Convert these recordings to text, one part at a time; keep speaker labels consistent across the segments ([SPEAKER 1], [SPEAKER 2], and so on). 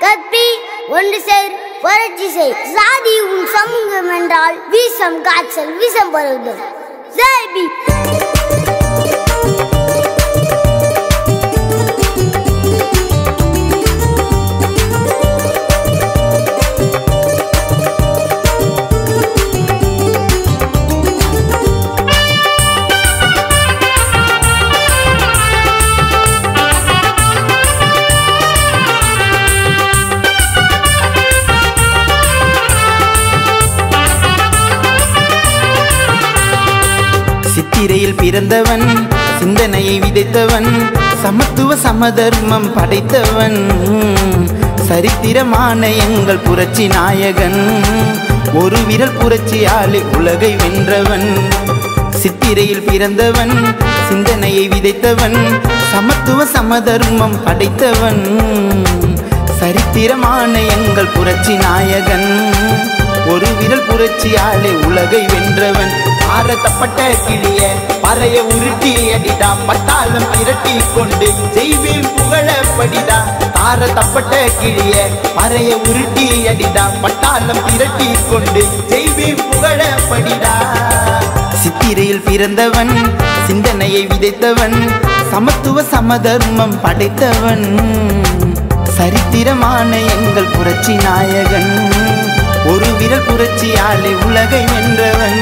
[SPEAKER 1] கற்பி ஒன்று சேர் புரட்சி செய் சாதி உன் சமூகம் என்றால் வீசம் காய்ச்சல் விஷம் பருவதும் ஜெய் பி
[SPEAKER 2] சித்திரையில் பிறந்தவன் சிந்தனையை விதைத்தவன் சமத்துவ சமதர்மம் படைத்தவன் சரித்திரமான எங்கள் புரட்சி நாயகன் ஒரு விரல் புரட்சியாலே உலகை வென்றவன் சித்திரையில் பிறந்தவன் சிந்தனையை விதைத்தவன் சமத்துவ சமதர்மம் படைத்தவன் சரித்திரமான எங்கள் புரட்சி நாயகன் ஒரு விரல் புரட்சியாலே உலகை வென்றவன் ஆரத்தப்பட்ட கிளிய பறைய உருட்டி அடிடா பட்டாளம் திரட்டி கொண்டு செய்வேன் புகழப்படிடா தாரத்தப்பட்ட கிளிய பறைய உருட்டி அடிடா பட்டாளம் திரட்டி கொண்டு செய்வேன் புகழப்படிடா சித்திரையில் பிறந்தவன் சிந்தனையை விதைத்தவன் சமத்துவ சமதர்மம் படைத்தவன் சரித்திரமான எங்கள் புரட்சி நாயகன் ஒரு விரல் புரட்சியாலே உலகை வென்றவன்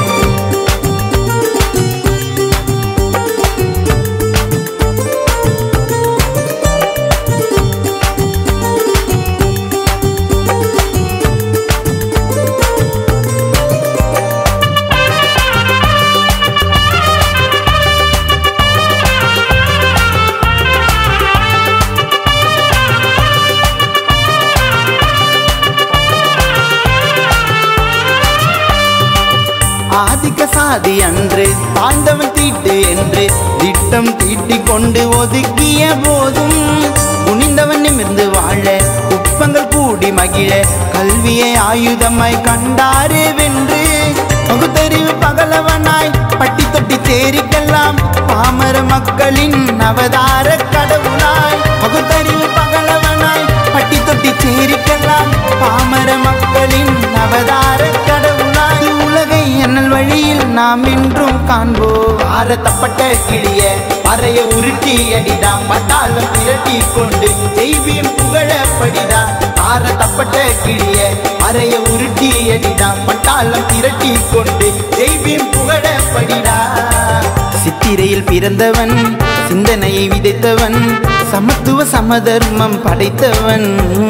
[SPEAKER 2] ஆதிக்க சாதி அன்று தாழ்ந்தவன் தீட்டு என்று திட்டம் தீட்டிக் கொண்டு ஒதுக்கிய போதும் குனிந்தவன் நிமிர்ந்து வாழ குப்பங்கள் கூடி மகிழ கல்வியை ஆயுதமாய் கண்டாரே வென்று பகுத்தறிவு பகலவனாய் பட்டி தொட்டி தேரிக்கெல்லாம் பாமர மக்களின் அவதார கடவுளாய் பகுத்தறிவு பகலவனாய் பட்டி தொட்டி தேரிக்கெல்லாம் பாமர மக்களின் அவதார கடவுளாய் உலகை எண்ணல் வழியில் நாம் இன்றும் காண்போம் ஆரத்தப்பட்ட கிளிய பறைய உருட்டி அடிடா பட்டாளம் திரட்டி கொண்டு செய்வியும் புகழப்படிடா ஆரத்தப்பட்ட கிளிய பறைய உருட்டி அடிடா பட்டாளம் திரட்டி கொண்டு செய்வியும் புகழப்படிடா சித்திரையில் பிறந்தவன் சிந்தனையை விதைத்தவன் சமத்துவ சமதர்மம் படைத்தவன்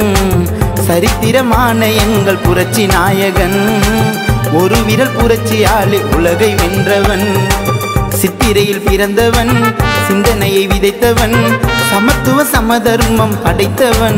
[SPEAKER 2] சரித்திரமான எங்கள் புரட்சி நாயகன் ஒரு விரல் புரட்சியாலே உலகை வென்றவன் சித்திரையில் பிறந்தவன் சிந்தனையை விதைத்தவன் சமத்துவ சமதர்மம் படைத்தவன்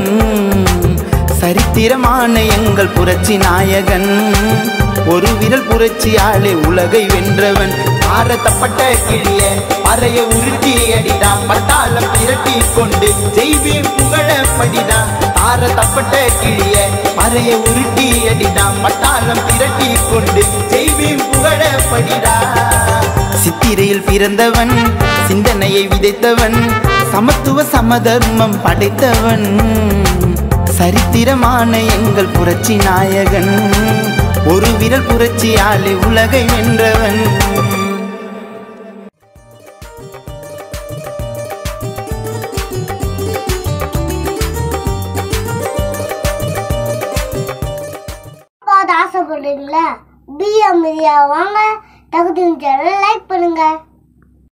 [SPEAKER 2] சரித்திரமான எங்கள் புரட்சி நாயகன் ஒரு விரல் புரட்சியாலே உலகை வென்றவன் ஆரத்தப்பட்ட கிளிய பறைய உருட்டி அடிடா பட்டாளம் திரட்டி கொண்டு செய்வேன் புகழப்படிடா ஆரத்தப்பட்ட கிளிய பறைய உருட்டி அடிடா பட்டாளம் திரட்டி கொண்டு செய்வேன் புகழப்படிடா சித்திரையில் பிறந்தவன் சிந்தனையை விதைத்தவன் சமத்துவ சமதர்மம் படைத்தவன் சரித்திரமான எங்கள் புரட்சி நாயகன் ஒரு விரல் புரட்சியாலே உலகை வென்றவன்
[SPEAKER 1] பார்த்து ஆசைப்படுறீங்களா பிஎம் மீடியா வாங்க தகுதி லைக் பண்ணுங்க